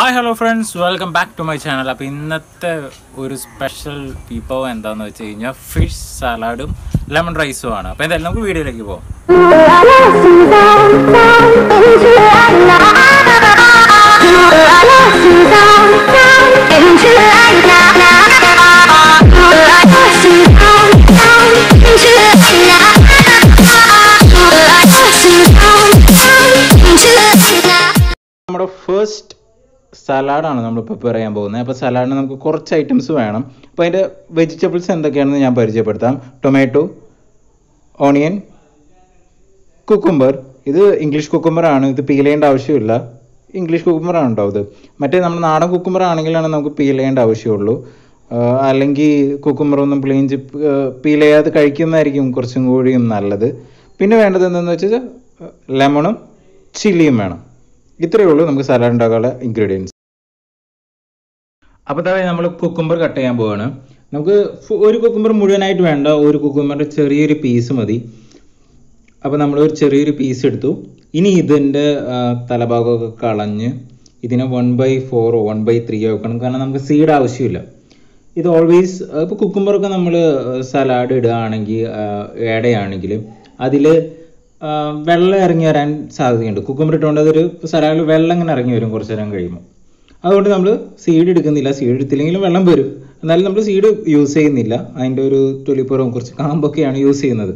hi hello friends welcome back to my channel അപ്പോൾ ഇന്നത്തെ ഒരു സ്പെഷ്യൽ വിഭവം എന്താണെന്ന് വെച്ച് കഴിഞ്ഞാൽ ഫിഷ് സാലാഡും ലെമൺ റൈസും ആണ് അപ്പോൾ എന്തായാലും നമുക്ക് വീഡിയോയിലേക്ക് പോകാം നമ്മുടെ ഫസ്റ്റ് സലാഡാണ് നമ്മൾ പ്രിപ്പയർ ചെയ്യാൻ പോകുന്നത് അപ്പോൾ സലാഡിന് നമുക്ക് കുറച്ച് ഐറ്റംസ് വേണം അപ്പോൾ അതിൻ്റെ വെജിറ്റബിൾസ് എന്തൊക്കെയാണെന്ന് ഞാൻ പരിചയപ്പെടുത്താം ടൊമാറ്റോ ഓണിയൻ കുക്കുംബർ ഇത് ഇംഗ്ലീഷ് കുക്കുംബർ ആണ് ഇത് പീൽ ചെയ്യേണ്ട ആവശ്യമില്ല ഇംഗ്ലീഷ് കുക്കുംബർ ആണ് കേട്ടോ ഇത് മറ്റേ നമ്മൾ നാടൻ കുക്കുംബർ ആണെങ്കിലാണ് നമുക്ക് പീൽ ചെയ്യേണ്ട ആവശ്യമുള്ളൂ ആഹ് അല്ലെങ്കിൽ കുക്കുംബർ ഒന്നും പ്ലെയിൻ പീൽ ചെയ്യാതെ കഴിക്കുന്നതായിരിക്കും കുറച്ചും കൂടിയും നല്ലത് പിന്നെ വേണ്ടത് എന്താണെന്ന് വെച്ചാൽ ലെമണും ചില്ലിയും വേണം ഇത്രയേ ഉള്ളൂ നമുക്ക് സലാഡ് ഉണ്ടാക്കാനുള്ള ഇൻഗ്രീഡിയൻസ് അപ്പോൾ താഴെ നമ്മൾ കുക്കുംബർ കട്ട് ചെയ്യാൻ പോവാണ് നമുക്ക് ഫു- ഒരു കുക്കുംബർ മുഴുവനായിട്ട് വേണ്ട ഒരു കുക്കുംബറിൻ്റെ ചെറിയൊരു പീസ് മതി അപ്പോൾ നമ്മൾ ഒരു ചെറിയൊരു പീസ് എടുത്തു ഇനി ഇതിൻ്റെ തലഭാഗമൊക്കെ കളഞ്ഞ് ഇതിനെ വൺ ബൈ ഫോറോ വൺ ബൈ ത്രീയോ വെക്കണം കാരണം നമുക്ക് സീഡ് ആവശ്യമില്ല ഇത് ഓൾവേസ് ഇപ്പോൾ കുക്കുംബറൊക്കെ നമ്മൾ സലാഡ് ഇടുകയാണെങ്കിൽ ആഡ് ചെയ്യുകയാണെങ്കിൽ അതിൽ വെള്ളം ഇറങ്ങി വരാൻ സാധ്യതയുണ്ട് കുക്കുംബർ ഇട്ടുകൊണ്ട് അതൊരു സലാഡിൽ വെള്ളം ഇങ്ങനെ ഇറങ്ങി വരും കുറച്ച് നേരം കഴിയുമ്പോൾ അതുകൊണ്ട് നമ്മൾ സീഡ് എടുക്കുന്നില്ല സീഡ് എടുത്തില്ലെങ്കിലും വെള്ളം വരും എന്നാലും നമ്മൾ സീഡ് യൂസ് ചെയ്യുന്നില്ല അതിൻ്റെ ഒരു തൊലിപ്പുറവും കുറച്ച് കാമ്പൊക്കെയാണ് യൂസ് ചെയ്യുന്നത്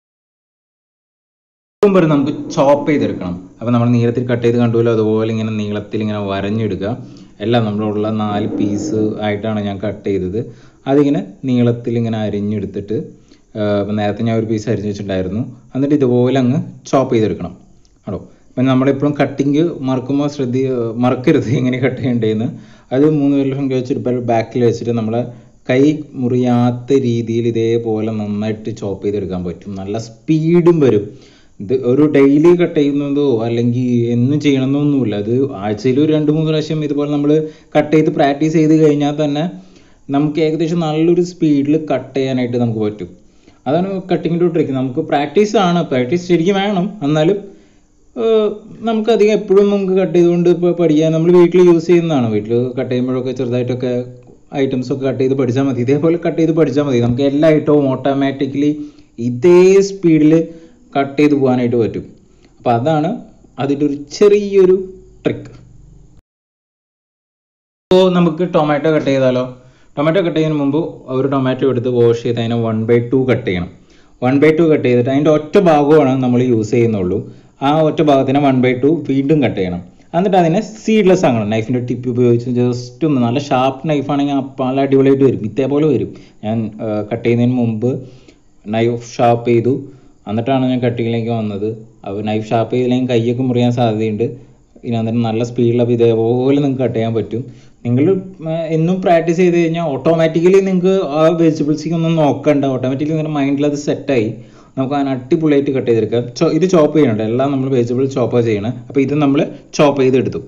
കുക്കുംബർ നമുക്ക് ചോപ്പ് ചെയ്തെടുക്കണം അപ്പോൾ നമ്മൾ നീളത്തിൽ കട്ട് ചെയ്ത് കണ്ടുമല്ലോ അതുപോലെ ഇങ്ങനെ നീളത്തിൽ ഇങ്ങനെ വരഞ്ഞെടുക്കുക എല്ലാം നമ്മളുള്ള നാല് പീസ് ആയിട്ടാണ് ഞാൻ കട്ട് ചെയ്തത് അതിങ്ങനെ നീളത്തിൽ ഇങ്ങനെ അരിഞ്ഞെടുത്തിട്ട് ആഹ് ഇപ്പം നേരത്തെ ഞാൻ ഒരു പീസ് അരിഞ്ഞ് വെച്ചിട്ടുണ്ടായിരുന്നു എന്നിട്ട് ഇതുപോലെ അങ്ങ് ചോപ്പ് ചെയ്തെടുക്കണം ആണോ അപ്പം നമ്മളെപ്പോഴും കട്ടിങ് മറക്കുമ്പോൾ ശ്രദ്ധി മറക്കരുത് എങ്ങനെ കട്ട് ചെയ്യേണ്ടതെന്ന് അത് മൂന്ന് വിരലും വെച്ചിട്ട് ബാക്കിൽ വെച്ചിട്ട് നമ്മളെ കൈ മുറിയാത്ത രീതിയിൽ ഇതേപോലെ നന്നായിട്ട് ചോപ്പ് ചെയ്തെടുക്കാൻ പറ്റും നല്ല സ്പീഡും വരും ഇത് ഒരു ഡെയിലി കട്ട് ചെയ്യുന്നതോ അല്ലെങ്കിൽ എന്നും ചെയ്യണമെന്നൊന്നുമില്ല അത് ആഴ്ചയിൽ ഒരു രണ്ട് മൂന്ന് പ്രാവശ്യം ഇതുപോലെ നമ്മൾ കട്ട് ചെയ്ത് പ്രാക്ടീസ് ചെയ്ത് കഴിഞ്ഞാൽ തന്നെ നമുക്ക് ഏകദേശം നല്ലൊരു സ്പീഡിൽ കട്ട് ചെയ്യാനായിട്ട് നമുക്ക് പറ്റും അതാണ് കട്ടിങ്ങിൻ്റെ ട്രിക്ക് നമുക്ക് പ്രാക്ടീസ് ആണ് പ്രാക്ടീസ് ശരിക്കും വേണം എന്നാലും ഏഹ് നമുക്ക് അധികം എപ്പോഴും നമുക്ക് കട്ട് ചെയ്തുകൊണ്ട് ഇപ്പോൾ പഠിക്കാൻ നമ്മൾ വീട്ടിൽ യൂസ് ചെയ്യുന്നതാണ് വീട്ടിൽ കട്ട് ചെയ്യുമ്പോഴൊക്കെ ചെറുതായിട്ടൊക്കെ ഐറ്റംസ് ഒക്കെ കട്ട് ചെയ്ത് പഠിച്ചാൽ മതി ഇതേപോലെ കട്ട് ചെയ്ത് പഠിച്ചാൽ മതി നമുക്ക് എല്ലാ ഐറ്റവും ഓട്ടോമാറ്റിക്കലി ഇതേ സ്പീഡിൽ കട്ട് ചെയ്ത് പോകാനായിട്ട് പറ്റും അപ്പോൾ അതാണ് അതിൻ്റെ ഒരു ചെറിയൊരു ട്രിക്ക് അപ്പോൾ നമുക്ക് ടൊമാറ്റോ കട്ട് ചെയ്താലോ ടൊമാറ്റോ കട്ട് ചെയ്യുന്നതിന് മുമ്പ് ഒരു ടൊമാറ്റോ എടുത്ത് വാഷ് ചെയ്ത് അതിനെ വൺ ബൈ ടു കട്ട് ചെയ്യണം വൺ ബൈ ടു കട്ട് ചെയ്തിട്ട് അതിൻ്റെ ഒറ്റ ഭാഗമാണ് നമ്മൾ യൂസ് ചെയ്യുന്നുള്ളൂ ആ ഒറ്റ ഭാഗത്തിനെ വൺ ബൈ ടു വീണ്ടും കട്ട് ചെയ്യണം എന്നിട്ട് അതിനെ സീഡ്ലെസ് ആക്കണം നൈഫിൻ്റെ ടിപ്പ് ഉപയോഗിച്ച് ജസ്റ്റ് ഒന്ന് നല്ല ഷാർപ്പ് നൈഫ് ആണെങ്കിൽ നല്ല അടിപൊളിയായിട്ട് വരും ഇതേപോലെ വരും ഞാൻ കട്ട് ചെയ്യുന്നതിന് മുമ്പ് നൈഫ് ഷാർപ്പ് ചെയ്തു എന്നിട്ടാണ് ഞാൻ കട്ടിങ്ങിലേക്ക് വന്നത് അപ്പോൾ നൈഫ് ഷാർപ്പ് ചെയ്തില്ലെങ്കിൽ കൈയൊക്കെ മുറിയാൻ സാധ്യതയുണ്ട് ഇനി എന്നിട്ട് നല്ല സ്പീഡിലപ്പോൾ ഇതേപോലെ നിങ്ങൾക്ക് കട്ട് ചെയ്യാൻ പറ്റും നിങ്ങൾ എന്നും പ്രാക്ടീസ് ചെയ്ത് കഴിഞ്ഞാൽ ഓട്ടോമാറ്റിക്കലി നിങ്ങൾക്ക് ആ വെജിറ്റബിൾസിക്ക് ഒന്നും നോക്കണ്ട ഓട്ടോമാറ്റിക്കലി നിങ്ങളുടെ മൈൻഡിൽ അത് സെറ്റായി നമുക്ക് അതിന് അടിപൊളിയായിട്ട് കട്ട് ചെയ്തെടുക്കാം ചോ- ഇത് ചോപ്പ് ചെയ്യണ്ട എല്ലാം നമ്മൾ വെജിറ്റബിൾ ചോപ്പ് ചെയ്യണം അപ്പോൾ ഇത് നമ്മൾ ചോപ്പ് ചെയ്തെടുത്തു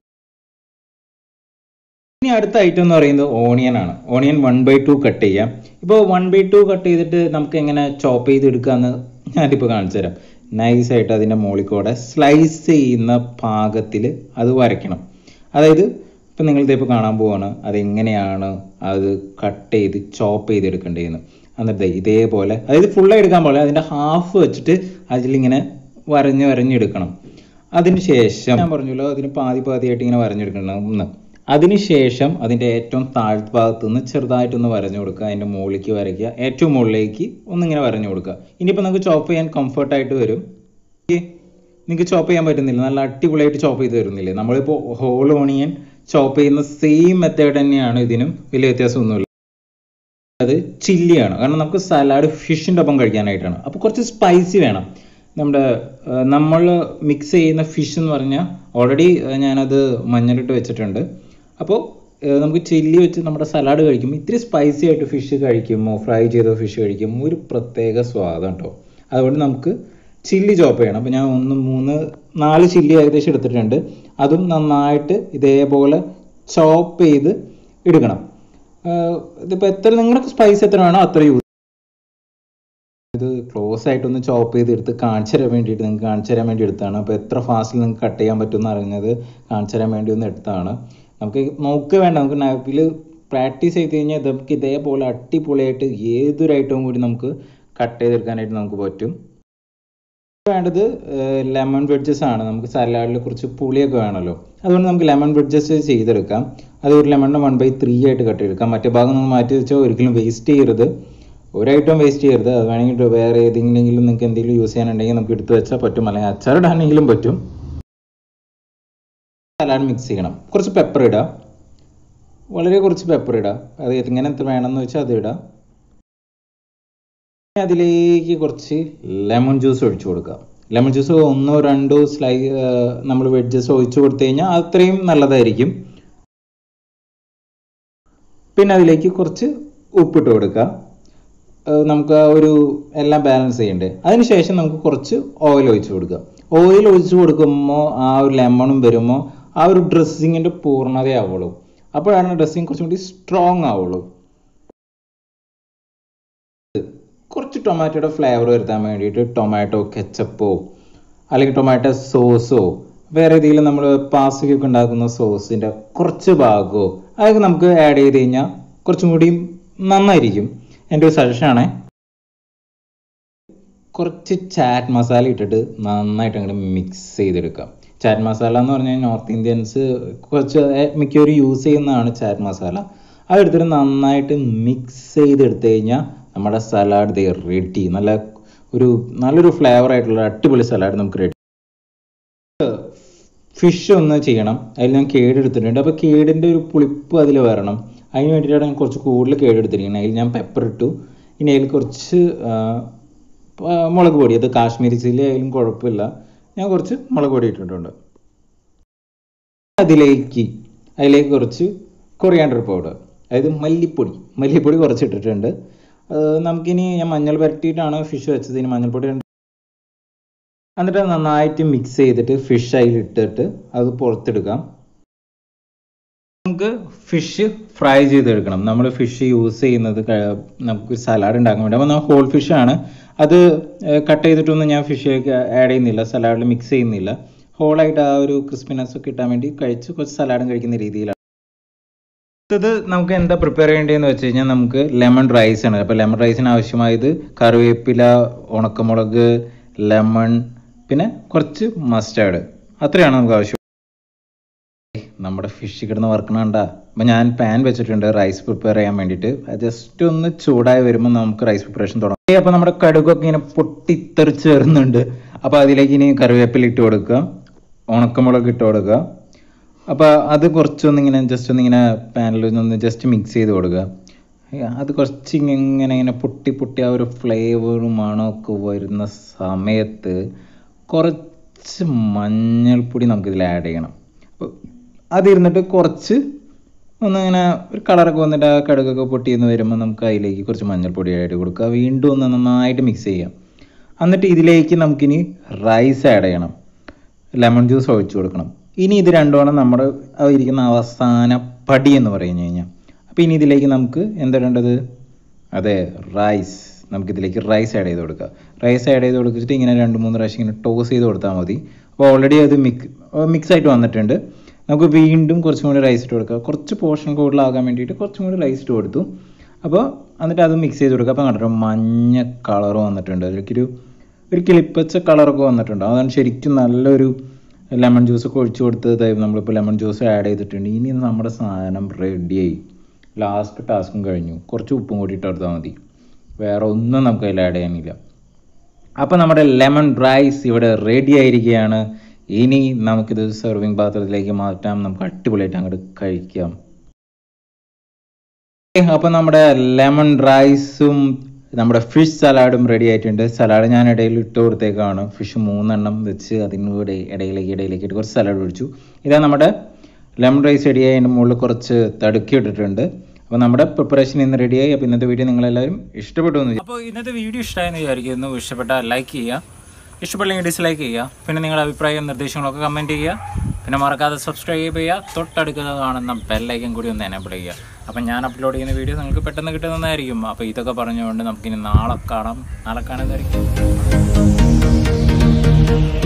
ഇനി അടുത്ത ഐറ്റം എന്ന് പറയുന്നത് ഓണിയൻ ആണ് onion one by two cut ചെയ്യാം ഇപ്പോൾ വൺ ബൈ ടു കട്ട് ചെയ്തിട്ട് നമുക്ക് എങ്ങനെ ചോപ്പ് ചെയ്തെടുക്കാമെന്ന് ഞാനിപ്പോൾ കാണിച്ചു തരാം നൈസായിട്ട് അതിൻ്റെ മുകളിൽ കൂടെ സ്ലൈസ് ചെയ്യുന്ന പാകത്തിൽ അത് വരയ്ക്കണം അതായത് ഇപ്പം നിങ്ങൾ ഇതിപ്പോൾ കാണാൻ പോവാണ് അതെങ്ങനെയാണ് അത് കട്ട് ചെയ്ത് ചോപ്പ് ചെയ്തെടുക്കേണ്ടതെന്ന് എന്നിട്ട് ദേ ഇതേപോലെ അതായത് ഫുള്ളായി എടുക്കാൻ പോലെ അതിൻ്റെ ഹാഫ് വെച്ചിട്ട് അതിലിങ്ങനെ വരഞ്ഞ് വരഞ്ഞെടുക്കണം അതിന് ശേഷം ഞാൻ പറഞ്ഞല്ലോ അതിന് പാതി പാതിയായിട്ട് ഇങ്ങനെ വരഞ്ഞെടുക്കണം എന്ന് അതിനുശേഷം അതിൻ്റെ ഏറ്റവും താഴ്ഭാഗത്ത് നിന്ന് ചെറുതായിട്ടൊന്ന് വരഞ്ഞു കൊടുക്കുക അതിൻ്റെ മുകളിലേക്ക് വരയ്ക്കുക ഏറ്റവും മുകളിലേക്ക് ഒന്നിങ്ങനെ വരഞ്ഞു കൊടുക്കുക ഇനിയിപ്പോൾ നമുക്ക് ചോപ്പ് ചെയ്യാൻ കംഫർട്ടായിട്ട് വരും നിങ്ങൾക്ക് ചോപ്പ് ചെയ്യാൻ പറ്റുന്നില്ല നല്ല അടിപൊളിയായിട്ട് ചോപ്പ് ചെയ്ത് തരുന്നില്ലേ നമ്മളിപ്പോൾ ഹോൾ ഓണിയൻ ചോപ്പ് ചെയ്യുന്ന സെയിം മെത്തേഡ് തന്നെയാണ് ഇതിനും വലിയ വ്യത്യാസമൊന്നുമില്ല അത് ചില്ലിയാണ് കാരണം നമുക്ക് സലാഡ് ഫിഷിൻ്റെ ഒപ്പം കഴിക്കാനായിട്ടാണ് അപ്പോൾ കുറച്ച് സ്പൈസി വേണം നമ്മുടെ നമ്മൾ മിക്സ് ചെയ്യുന്ന ഫിഷ് എന്ന് പറഞ്ഞാൽ ഓൾറെഡി ഞാനത് മഞ്ഞളിട്ട് വെച്ചിട്ടുണ്ട് അപ്പോൾ നമുക്ക് ചില്ലി വെച്ച് നമ്മുടെ സലാഡ് കഴിക്കുമ്പോൾ ഇത്തിരി സ്പൈസി ആയിട്ട് ഫിഷ് കഴിക്കുമ്പോൾ ഫ്രൈ ചെയ്ത ഫിഷ് കഴിക്കുമ്പോൾ ഒരു പ്രത്യേക സ്വാദം കേട്ടോ അതുകൊണ്ട് നമുക്ക് ചില്ലി ചോപ്പ് ചെയ്യണം അപ്പോൾ ഞാൻ ഒന്ന് മൂന്ന് നാല് ചില്ലി ഏകദേശം എടുത്തിട്ടുണ്ട് അതും നന്നായിട്ട് ഇതേപോലെ ചോപ്പ് ചെയ്ത് എടുക്കണം ആഹ് ഇതിപ്പോൾ എത്ര നിങ്ങളുടെ സ്പൈസ് എത്ര വേണോ അത്ര യൂസ് ഇത് ക്ലോസ് ആയിട്ടൊന്ന് ചോപ്പ് ചെയ്ത് എടുത്ത് കാണിച്ചു തരാൻ വേണ്ടിയിട്ട് നിങ്ങൾക്ക് കാണിച്ചു തരാൻ വേണ്ടി എടുത്താണ് അപ്പോൾ എത്ര ഫാസ്റ്റിൽ നിങ്ങൾക്ക് കട്ട് ചെയ്യാൻ പറ്റുമെന്ന് അറിഞ്ഞത് കാണിച്ചു തരാൻ വേണ്ടി ഒന്ന് എടുത്താണ് നമുക്ക് നോക്ക് വേണ്ട നമുക്ക് നൈഫിൽ പ്രാക്ടീസ് ചെയ്ത് കഴിഞ്ഞാൽ നമുക്ക് ഇതേപോലെ അടിപൊളിയായിട്ട് ഏതൊരു ഐറ്റവും കൂടി നമുക്ക് കട്ട് ചെയ്തെടുക്കാനായിട്ട് നമുക്ക് പറ്റും വേണ്ടത് ലെമൺ വെഡ്ജസ് ആണ് നമുക്ക് സലാഡിൽ കുറച്ച് പുളിയൊക്കെ വേണമല്ലോ അതുകൊണ്ട് നമുക്ക് ലെമൺ വെഡ്ജസ് ചെയ്തെടുക്കാം അത് ഒരു ലെമണിന് വൺ ബൈ ത്രീ ആയിട്ട് കട്ട് ചെയ്തെടുക്കാം മറ്റേ ഭാഗം നമ്മൾ മാറ്റി വെച്ചാൽ ഒരിക്കലും വേസ്റ്റ് ചെയ്യരുത് ഒരു ഐറ്റം വേസ്റ്റ് ചെയ്യരുത് അത് വേണമെങ്കിൽ വേറെ ഏതെങ്കിലും നിങ്ങൾക്ക് എന്തെങ്കിലും യൂസ് ചെയ്യാനുണ്ടെങ്കിൽ നമുക്ക് എടുത്ത് വെച്ചാൽ പറ്റും അല്ലെങ്കിൽ അച്ചാറിടാണെങ്കിലും പറ്റും സലാഡ് മിക്സ് ചെയ്യണം കുറച്ച് പെപ്പർ ഇടാം വളരെ കുറച്ച് പെപ്പർ ഇടാം അത് എങ്ങനെ എത്ര വേണമെന്ന് വെച്ചാൽ അത് ഇടാം അതിലേക്ക് കുറച്ച് ലെമൺ ജ്യൂസ് ഒഴിച്ചു കൊടുക്കുക ലെമൺ ജ്യൂസ് ഒന്നോ രണ്ടോ സ്ലൈ നമ്മൾ വെഡ്ജസ് ഒഴിച്ചു കൊടുത്തു കഴിഞ്ഞാൽ അത്രയും നല്ലതായിരിക്കും പിന്നെ അതിലേക്ക് കുറച്ച് ഉപ്പിട്ട് കൊടുക്കുക ഏഹ് നമുക്ക് ആ ഒരു എല്ലാം ബാലൻസ് ചെയ്യണ്ടേ അതിനുശേഷം നമുക്ക് കുറച്ച് ഓയിൽ ഒഴിച്ചു കൊടുക്കുക ഓയിൽ ഒഴിച്ചു കൊടുക്കുമ്പോൾ ആ ഒരു ലെമണും വരുമ്പോൾ ആ ഒരു ഡ്രസ്സിങ്ങിൻ്റെ പൂർണ്ണതയാവുള്ളൂ അപ്പോഴാണ് ഡ്രസ്സിങ് കുറച്ചും കൂടി സ്ട്രോങ് ആവുള്ളൂ കുറച്ച് ടൊമാറ്റോയുടെ ഫ്ലേവർ വരുത്താൻ വേണ്ടിയിട്ട് ടൊമാറ്റോ കെച്ചപ്പോ അല്ലെങ്കിൽ ടൊമാറ്റോ സോസോ വേറെ ഏതെങ്കിലും നമ്മൾ പാസ്തയൊക്കെ ഉണ്ടാക്കുന്ന സോസിൻ്റെ കുറച്ച് ഭാഗമോ അതൊക്കെ നമുക്ക് ആഡ് ചെയ്ത് കഴിഞ്ഞാൽ കുറച്ചും കൂടി നന്നായിരിക്കും എൻ്റെ ഒരു സജഷൻ ആണേ കുറച്ച് ചാറ്റ് മസാല ഇട്ടിട്ട് നന്നായിട്ട് അങ്ങോട്ട് മിക്സ് ചെയ്തെടുക്കാം ചാറ്റ് മസാല എന്ന് പറഞ്ഞാൽ നോർത്ത് ഇന്ത്യൻസ് കുറച്ച് മിക്കവരും യൂസ് ചെയ്യുന്നതാണ് ചാറ്റ് മസാല അതെടുത്തിട്ട് നന്നായിട്ട് മിക്സ് ചെയ്തെടുത്തു കഴിഞ്ഞാൽ നമ്മുടെ സലാഡ് ദേ റെഡി നല്ല ഒരു നല്ലൊരു ഫ്ലേവർ ആയിട്ടുള്ള അടിപൊളി സലാഡ് നമുക്ക് റെഡി ഫിഷ് ഒന്ന് ചെയ്യണം അതിൽ ഞാൻ കേടെടുത്തിട്ടുണ്ട് അപ്പോൾ കേടിൻ്റെ ഒരു പുളിപ്പ് അതിൽ വരണം അതിന് വേണ്ടിയിട്ടാണ് ഞാൻ കുറച്ച് കൂടുതൽ കേടെടുത്തിരിക്കുന്നത് അതിൽ ഞാൻ പെപ്പർ ഇട്ടു ഇനി അതിൽ കുറച്ച് ആ, പ- മുളക് പൊടി അത് കാശ്മീരി ചില്ലി ആയാലും കുഴപ്പമില്ല ഞാൻ കുറച്ച് മുളക് പൊടി ഇട്ടിട്ടുണ്ട് അതിലേക്ക് അതിലേക്ക് കുറച്ച് കൊറിയാണ്ടർ പൗഡർ അതായത് മല്ലിപ്പൊടി മല്ലിപ്പൊടി കുറച്ച് ഇട്ടിട്ടുണ്ട് ആ, നമുക്കിനി ഞാൻ മഞ്ഞൾ പുരട്ടിയിട്ടാണ് ഫിഷ് വെച്ചത് ഇനി മഞ്ഞൾപ്പൊടി രണ്ട് എന്നിട്ട് അത് നന്നായിട്ട് മിക്സ് ചെയ്തിട്ട് ഫിഷ് അതിൽ ഇട്ടിട്ട് അത് പുറത്തെടുക്കാം നമുക്ക് ഫിഷ് ഫ്രൈ ചെയ്തെടുക്കണം നമ്മൾ ഫിഷ് യൂസ് ചെയ്യുന്നത് ക- നമുക്ക് സലാഡ് ഉണ്ടാക്കാൻ വേണ്ടി അപ്പോൾ നമ്മൾ ഹോൾ ഫിഷ് ആണ് അത് കട്ട് ചെയ്തിട്ടൊന്നും ഞാൻ ഫിഷിലേക്ക് ആഡ് ചെയ്യുന്നില്ല സലാഡിൽ മിക്സ് ചെയ്യുന്നില്ല ഹോളായിട്ട് ആ ഒരു ക്രിസ്പിനെസ് ഒക്കെ കിട്ടാൻ വേണ്ടി കഴിച്ച് കുറച്ച് സലാഡും കഴിക്കുന്ന രീതിയിലാണ് അടുത്തത് നമുക്ക് എന്താ പ്രിപ്പയർ ചെയ്യേണ്ടതെന്ന് വെച്ച് കഴിഞ്ഞാൽ നമുക്ക് ലെമൺ റൈസ് ആണ് അപ്പോൾ ലെമൺ റൈസിന് ആവശ്യമായത് കറിവേപ്പില ഉണക്കമുളക് ലെമൺ പിന്നെ കുറച്ച് മസ്റ്റാർഡ് അത്രയാണ് നമുക്ക് ആവശ്യം നമ്മുടെ ഫിഷ് കിടന്ന് വറക്കണണ്ട അപ്പം ഞാൻ പാൻ വെച്ചിട്ടുണ്ട് റൈസ് പ്രിപ്പയർ ചെയ്യാൻ വേണ്ടിയിട്ട് ജസ്റ്റ് ഒന്ന് ചൂടായി വരുമ്പോൾ നമുക്ക് റൈസ് പ്രിപ്പറേഷൻ തുടങ്ങാം അപ്പോൾ നമ്മുടെ കടുകൊക്കെ ഇങ്ങനെ പൊട്ടിത്തെറിച്ച് വരുന്നുണ്ട് അപ്പോൾ അതിലേക്ക് ഇനി കറിവേപ്പില ഇട്ട് കൊടുക്കുക ഉണക്കമുളക് ഇട്ട് കൊടുക്കുക അപ്പോൾ അത് കുറച്ചൊന്ന് ഇങ്ങനെ ജസ്റ്റ് ഒന്ന് ഇങ്ങനെ പാനിൽ ഒന്ന് ജസ്റ്റ് മിക്സ് ചെയ്ത് കൊടുക്കുക അത് കുറച്ച് ഇങ്ങനെ ഇങ്ങനെ പൊട്ടി പൊട്ടി ആ ഒരു ഫ്ലേവറും മണമൊക്കെ വരുന്ന സമയത്ത് കുറച്ച് മഞ്ഞൾപ്പൊടി നമുക്കിതിൽ ആഡ് ചെയ്യണം അപ്പോൾ അതിരുന്നിട്ട് കുറച്ച് ഒന്നിങ്ങനെ ഒരു കളറൊക്കെ വന്നിട്ട് ആ കടുകൊക്കെ പൊട്ടി എന്ന് വരുമ്പോൾ നമുക്ക് അതിലേക്ക് കുറച്ച് മഞ്ഞൾപ്പൊടി ആയിട്ട് കൊടുക്കുക വീണ്ടും ഒന്ന് നന്നായിട്ട് മിക്സ് ചെയ്യാം എന്നിട്ട് ഇതിലേക്ക് നമുക്കിനി റൈസ് ആഡ് ചെയ്യണം ലെമൺ ജ്യൂസ് ഒഴിച്ചു കൊടുക്കണം ഇനി ഇത് രണ്ടുമാണ് നമ്മുടെ ആ ഇരിക്കുന്ന അവസാന പടി എന്ന് പറഞ്ഞു കഴിഞ്ഞാൽ അപ്പോൾ ഇനി ഇതിലേക്ക് നമുക്ക് എന്താ അതെ റൈസ് നമുക്ക് ഇതിലേക്ക് റൈസ് ആഡ് ചെയ്ത് കൊടുക്കുക റൈസ് ആഡ് ചെയ്ത് കൊടുത്തിട്ട് ഇങ്ങനെ രണ്ട് മൂന്ന് പ്രാവശ്യം ഇങ്ങനെ ടോസ് ചെയ്ത് കൊടുത്താൽ മതി അപ്പോൾ ഓൾറെഡി അത് മിക്സ് മിക്സ് ആയിട്ട് വന്നിട്ടുണ്ട് നമുക്ക് വീണ്ടും കുറച്ചും കൂടി റൈസ് ഇട്ട് കൊടുക്കുക കുറച്ച് പോർഷൻ കൂടുതലാകാൻ വേണ്ടിയിട്ട് കുറച്ചും കൂടി റൈസ് ഇട്ട് കൊടുത്തു അപ്പോൾ എന്നിട്ട് അത് മിക്സ് ചെയ്ത് കൊടുക്കുക അപ്പോൾ കണ്ടിട്ട് മഞ്ഞ കളർ വന്നിട്ടുണ്ട് അതിലേക്കൊരു ഒരു കിളിപ്പച്ച കളറൊക്കെ വന്നിട്ടുണ്ട് അതാണ് ശരിക്കും നല്ലൊരു ലെമൺ ജ്യൂസ് ഒക്കെ ഒഴിച്ചു കൊടുത്തത് നമ്മളിപ്പോൾ ലെമൺ ജ്യൂസ് ആഡ് ചെയ്തിട്ടുണ്ട് ഇനി നമ്മുടെ സാധനം റെഡിയായി ലാസ്റ്റ് ടാസ്കും കഴിഞ്ഞു കുറച്ച് ഉപ്പും കൂടി ഇട്ട് കൊടുത്താൽ മതി വേറെ ഒന്നും നമുക്ക് അതിൽ ആഡ് ചെയ്യാനില്ല അപ്പോൾ നമ്മുടെ ലെമൺ റൈസ് ഇവിടെ റെഡി ആയിരിക്കുകയാണ് ഇനി നമുക്കിത് സെർവിങ് പാത്രത്തിലേക്ക് മാറ്റാം നമുക്ക് അടിപൊളിയായിട്ട് അങ്ങോട്ട് കഴിക്കാം അപ്പോൾ നമ്മുടെ ലെമൺ റൈസും നമ്മുടെ ഫിഷ് സലാഡും റെഡി ആയിട്ടുണ്ട് സലാഡ് ഞാൻ ഇടയിൽ ഇട്ട് കൊടുത്തേക്കാണ് ഫിഷ് മൂന്നെണ്ണം വെച്ച് അതിനൂടെ ഇടയിലേക്ക് ഇടയിലേക്ക് ഇട്ട് കുറച്ച് സലാഡ് ഒഴിച്ചു ഇതാ നമ്മുടെ ലെമൺ റൈസ് റെഡിയായി അതിൻ്റെ മുകളിൽ കുറച്ച് തടുക്കി ഇട്ടിട്ടുണ്ട് അപ്പോൾ നമ്മുടെ പ്രിപ്പറേഷൻ ഇന്ന് റെഡിയായി അപ്പോൾ ഇന്നത്തെ വീഡിയോ നിങ്ങളെല്ലാവരും ഇഷ്ടപ്പെട്ടു എന്ന് അപ്പോൾ ഇന്നത്തെ വീഡിയോ ഇഷ്ടമായെന്ന് വിചാരിക്കുന്നു ഇഷ്ടപ്പെട്ടാൽ ലൈക്ക് ചെയ്യുക ഇഷ്ടപ്പെട്ടില്ലെങ്കിൽ ഡിസ്ലൈക്ക് ചെയ്യുക പിന്നെ നിങ്ങളുടെ അഭിപ്രായവും നിർദ്ദേശങ്ങളൊക്കെ കമൻറ്റ് ചെയ്യുക പിന്നെ മറക്കാതെ സബ്സ്ക്രൈബ് ചെയ്യുക തൊട്ടടുക്കുന്ന കാണുന്ന ബെല്ലൈക്കൻ കൂടി ഒന്ന് എനേബിൾ ചെയ്യുക അപ്പം ഞാൻ അപ്ലോഡ് ചെയ്യുന്ന വീഡിയോ നിങ്ങൾക്ക് പെട്ടെന്ന് കിട്ടുന്നതായിരിക്കും അപ്പോൾ ഇതൊക്കെ പറഞ്ഞുകൊണ്ട് നമുക്കിനി നാളെ കാണാം നാളെ കാണുന്നതായിരിക്കും